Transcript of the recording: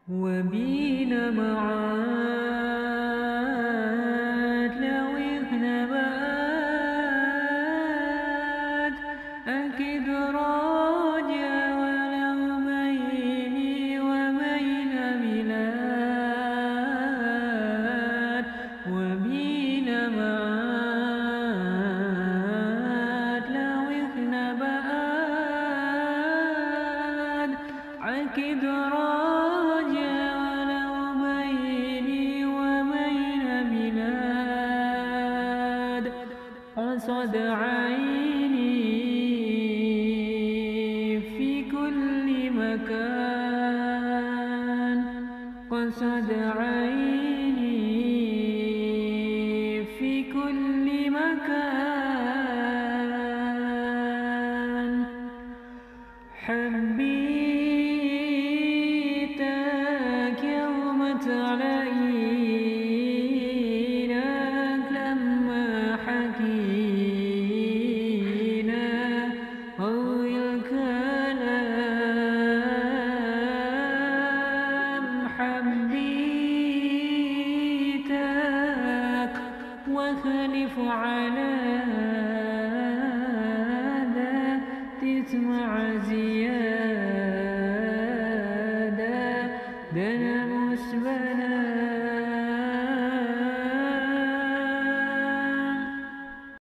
وبينا معاد لو إحنا بعاد أكيد راجع ولو بيني وبين بلاد وبينا معاد لو إحنا بعاد أكيد راجع قصد عيني في كل مكان قصد عيني في كل مكان حبيتك يوم تلاقينك لما حكينا هو الكلام حبيتك واخلف على ذا تسمع زيادة دنا